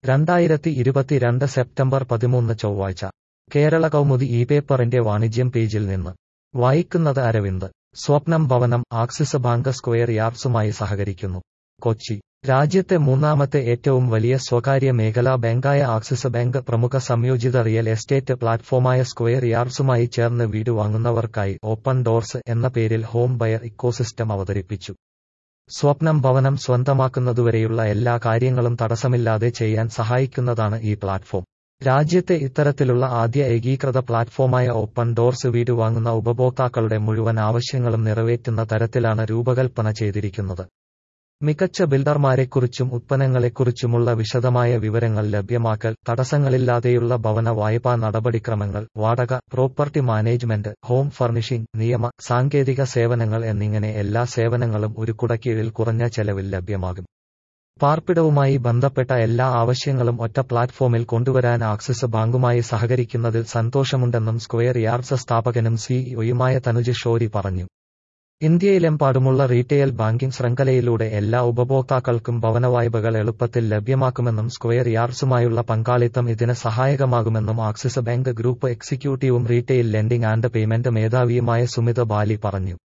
രണ്ടായിരത്തി ഇരുപത്തിരണ്ട് സെപ്റ്റംബർ പതിമൂന്ന് ചൊവ്വാഴ്ച കേരള കൗമുദി ഈ പേപ്പറിന്റെ വാണിജ്യം പേജിൽ നിന്ന് വായിക്കുന്നത് അരവിന്ദ് സ്വപ്നം ഭവനം ആക്സിസ് ബാങ്ക് സ്ക്വയർ യാർഡ്സുമായി സഹകരിക്കുന്നു കൊച്ചി രാജ്യത്തെ മൂന്നാമത്തെ ഏറ്റവും വലിയ സ്വകാര്യ മേഖലാ ബാങ്കായ ആക്സിസ് ബാങ്ക് പ്രമുഖ സംയോജിത റിയൽ എസ്റ്റേറ്റ് പ്ലാറ്റ്ഫോമായ സ്ക്വയർ യാർഡ്സുമായി ചേർന്ന് വീട് വാങ്ങുന്നവർക്കായി ഓപ്പൺ ഡോർസ് എന്ന പേരിൽ ഹോം ബയർ ഇക്കോസിസ്റ്റം അവതരിപ്പിച്ചു സ്വപ്നം ഭവനം സ്വന്തമാക്കുന്നതുവരെയുള്ള എല്ലാ കാര്യങ്ങളും തടസ്സമില്ലാതെ ചെയ്യാൻ സഹായിക്കുന്നതാണ് ഈ പ്ലാറ്റ്ഫോം രാജ്യത്തെ ഇത്തരത്തിലുള്ള ആദ്യ ഏകീകൃത പ്ലാറ്റ്ഫോമായ ഓപ്പൺ ഡോർസ് വീട് വാങ്ങുന്ന ഉപഭോക്താക്കളുടെ മുഴുവൻ ആവശ്യങ്ങളും നിറവേറ്റുന്ന തരത്തിലാണ് രൂപകൽപ്പന ചെയ്തിരിക്കുന്നത് മികച്ച ബിൽഡർമാരെക്കുറിച്ചും ഉത്പന്നങ്ങളെക്കുറിച്ചുമുള്ള വിശദമായ വിവരങ്ങൾ ലഭ്യമാക്കൽ തടസ്സങ്ങളില്ലാതെയുള്ള ഭവന വായ്പാ നടപടിക്രമങ്ങൾ വാടക പ്രോപ്പർട്ടി മാനേജ്മെന്റ് ഹോം ഫർണിഷിംഗ് നിയമ സാങ്കേതിക സേവനങ്ങൾ എന്നിങ്ങനെ എല്ലാ സേവനങ്ങളും ഒരു കുടക്കീഴിൽ കുറഞ്ഞ ചെലവിൽ ലഭ്യമാകും പാർപ്പിടവുമായി ബന്ധപ്പെട്ട എല്ലാ ആവശ്യങ്ങളും ഒറ്റ പ്ലാറ്റ്ഫോമിൽ കൊണ്ടുവരാൻ ആക്സിസ് ബാങ്കുമായി സഹകരിക്കുന്നതിൽ സന്തോഷമുണ്ടെന്നും സ്ക്വയർ യാർഡ്സ് സ്ഥാപകനും സിഇഒയുമായ തനുജ് ഷോരി പറഞ്ഞു ഇന്ത്യയിലെമ്പാടുമുള്ള റീറ്റെയിൽ ബാങ്കിംഗ് ശൃംഖലയിലൂടെ എല്ലാ ഉപഭോക്താക്കൾക്കും ഭവനവായ്പകൾ എളുപ്പത്തിൽ ലഭ്യമാക്കുമെന്നും സ്ക്വയർ യാർഡ്സുമായുള്ള പങ്കാളിത്തം ഇതിന് സഹായകമാകുമെന്നും ആക്സിസ് ബാങ്ക് ഗ്രൂപ്പ് എക്സിക്യൂട്ടീവും റീറ്റെയിൽ ലെൻഡിംഗ് ആൻഡ് പേയ്മെന്റ് മേധാവിയുമായ സുമിത് ബാലി പറഞ്ഞു